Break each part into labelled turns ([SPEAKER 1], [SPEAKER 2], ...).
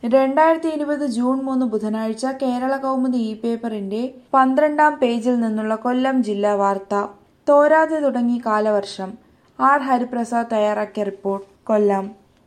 [SPEAKER 1] രണ്ടായിരത്തി ഇരുപത് ജൂൺ മൂന്ന് ബുധനാഴ്ച കേരള കൗമുദി ഇ പേപ്പറിന്റെ പന്ത്രണ്ടാം പേജിൽ നിന്നുള്ള കൊല്ലം ജില്ലാ വാർത്ത തോരാതെ തുടങ്ങി കാലവർഷം ആർ ഹരിപ്രസാദ് തയ്യാറാക്കിയ റിപ്പോർട്ട് കൊല്ലം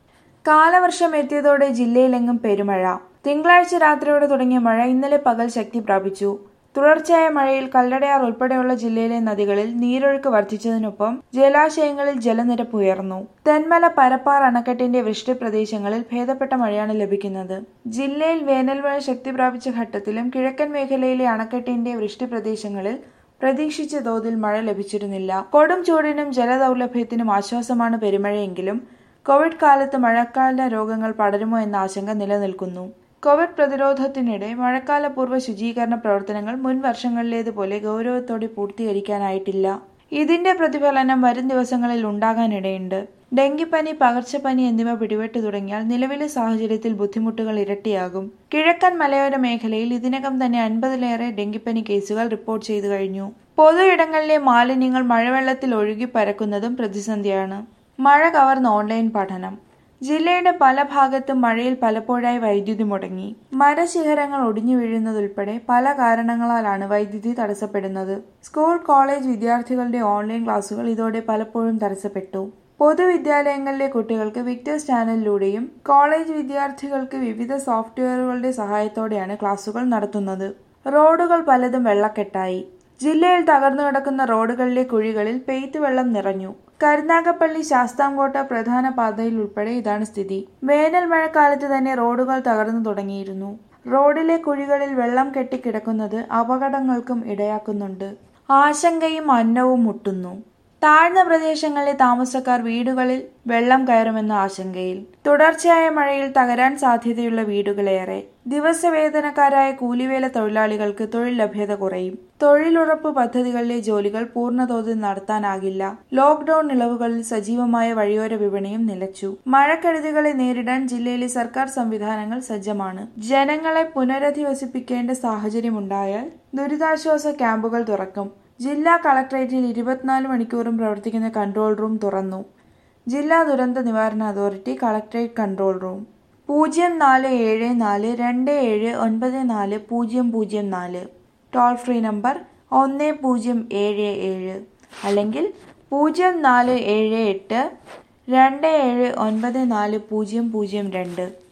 [SPEAKER 1] കാലവർഷം എത്തിയതോടെ ജില്ലയിലെങ്ങും പെരുമഴ തിങ്കളാഴ്ച രാത്രിയോടെ തുടങ്ങിയ മഴ ഇന്നലെ പകൽ ശക്തി പ്രാപിച്ചു തുടർച്ചയായ മഴയിൽ കല്ലടയാർ ഉൾപ്പെടെയുള്ള ജില്ലയിലെ നദികളിൽ നീരൊഴുക്ക് വർദ്ധിച്ചതിനൊപ്പം ജലാശയങ്ങളിൽ ജലനിരപ്പ് ഉയർന്നു തെന്മല പരപ്പാർ അണക്കെട്ടിന്റെ വൃഷ്ടി പ്രദേശങ്ങളിൽ ഭേദപ്പെട്ട മഴയാണ് ലഭിക്കുന്നത് ജില്ലയിൽ വേനൽ മഴ ശക്തി പ്രാപിച്ച ഘട്ടത്തിലും കിഴക്കൻ മേഖലയിലെ അണക്കെട്ടിന്റെ വൃഷ്ടി പ്രദേശങ്ങളിൽ പ്രതീക്ഷിച്ച തോതിൽ മഴ ലഭിച്ചിരുന്നില്ല കൊടും ചൂടിനും ജലദൗർലഭ്യത്തിനും ആശ്വാസമാണ് പെരുമഴയെങ്കിലും കോവിഡ് കാലത്ത് മഴക്കാല രോഗങ്ങൾ പടരുമോ എന്ന ആശങ്ക നിലനിൽക്കുന്നു കോവിഡ് പ്രതിരോധത്തിനിടെ മഴക്കാലപൂർവ്വ ശുചീകരണ പ്രവർത്തനങ്ങൾ മുൻ വർഷങ്ങളിലേതുപോലെ ഗൗരവത്തോടെ പൂർത്തീകരിക്കാനായിട്ടില്ല ഇതിന്റെ പ്രതിഫലനം വരും ദിവസങ്ങളിൽ ഉണ്ടാകാനിടയുണ്ട് ഡെങ്കിപ്പനി പകർച്ചപ്പനി എന്നിവ പിടിപെട്ടു തുടങ്ങിയാൽ നിലവിലെ സാഹചര്യത്തിൽ ബുദ്ധിമുട്ടുകൾ ഇരട്ടിയാകും കിഴക്കൻ മലയോര മേഖലയിൽ ഇതിനകം തന്നെ അൻപതിലേറെ ഡെങ്കിപ്പനി കേസുകൾ റിപ്പോർട്ട് ചെയ്തു കഴിഞ്ഞു പൊതു ഇടങ്ങളിലെ മാലിന്യങ്ങൾ മഴവെള്ളത്തിൽ ഒഴുകി പരക്കുന്നതും പ്രതിസന്ധിയാണ് മഴ കവർന്ന ഓൺലൈൻ പഠനം ജില്ലയുടെ പല ഭാഗത്തും മഴയിൽ പലപ്പോഴായി വൈദ്യുതി മുടങ്ങി മരശിഖരങ്ങൾ ഒടിഞ്ഞു വീഴുന്നതുൾപ്പെടെ പല കാരണങ്ങളാലാണ് വൈദ്യുതി തടസ്സപ്പെടുന്നത് സ്കൂൾ കോളേജ് വിദ്യാർത്ഥികളുടെ ഓൺലൈൻ ക്ലാസുകൾ ഇതോടെ പലപ്പോഴും തടസ്സപ്പെട്ടു പൊതുവിദ്യാലയങ്ങളിലെ കുട്ടികൾക്ക് വിക്ടേഴ്സ് ചാനലിലൂടെയും കോളേജ് വിദ്യാർത്ഥികൾക്ക് വിവിധ സോഫ്റ്റ്വെയറുകളുടെ സഹായത്തോടെയാണ് ക്ലാസുകൾ നടത്തുന്നത് റോഡുകൾ പലതും വെള്ളക്കെട്ടായി ജില്ലയിൽ തകർന്നു കിടക്കുന്ന റോഡുകളിലെ കുഴികളിൽ പെയ്ത്ത് വെള്ളം നിറഞ്ഞു കരുനാഗപ്പള്ളി ശാസ്താംകോട്ട പ്രധാന പാതയിൽ ഉൾപ്പെടെ ഇതാണ് സ്ഥിതി വേനൽ മഴക്കാലത്ത് തന്നെ റോഡുകൾ തകർന്നു തുടങ്ങിയിരുന്നു റോഡിലെ കുഴികളിൽ വെള്ളം കെട്ടിക്കിടക്കുന്നത് അപകടങ്ങൾക്കും ഇടയാക്കുന്നുണ്ട് ആശങ്കയും അന്നവും മുട്ടുന്നു താഴ്ന്ന പ്രദേശങ്ങളിലെ താമസക്കാർ വീടുകളിൽ വെള്ളം കയറുമെന്ന ആശങ്കയിൽ തുടർച്ചയായ മഴയിൽ തകരാൻ സാധ്യതയുള്ള വീടുകളേറെ ദിവസവേതനക്കാരായ കൂലിവേല തൊഴിലാളികൾക്ക് തൊഴിൽ ലഭ്യത കുറയും തൊഴിലുറപ്പ് പദ്ധതികളിലെ ജോലികൾ പൂർണ്ണതോതിൽ നടത്താനാകില്ല ലോക്ഡൌൺ ഇളവുകളിൽ സജീവമായ വഴിയോര വിപണിയും നിലച്ചു മഴക്കെടുതികളെ നേരിടാൻ ജില്ലയിലെ സർക്കാർ സംവിധാനങ്ങൾ സജ്ജമാണ് ജനങ്ങളെ പുനരധിവസിപ്പിക്കേണ്ട സാഹചര്യമുണ്ടായാൽ ദുരിതാശ്വാസ ക്യാമ്പുകൾ തുറക്കും ജില്ലാ കളക്ടറേറ്റിൽ ഇരുപത്തിനാല് മണിക്കൂറും പ്രവർത്തിക്കുന്ന കൺട്രോൾ റൂം തുറന്നു ജില്ലാ ദുരന്ത നിവാരണ അതോറിറ്റി കളക്ടറേറ്റ് കൺട്രോൾ റൂം പൂജ്യം നാല് ഏഴ് നാല് രണ്ട് ഏഴ് ഒൻപത് നാല് പൂജ്യം പൂജ്യം നാല് ടോൾ ഫ്രീ നമ്പർ ഒന്ന് പൂജ്യം ഏഴ് ഏഴ് അല്ലെങ്കിൽ പൂജ്യം നാല് ഏഴ് എട്ട് രണ്ട് ഏഴ് ഒൻപത് നാല് പൂജ്യം പൂജ്യം രണ്ട്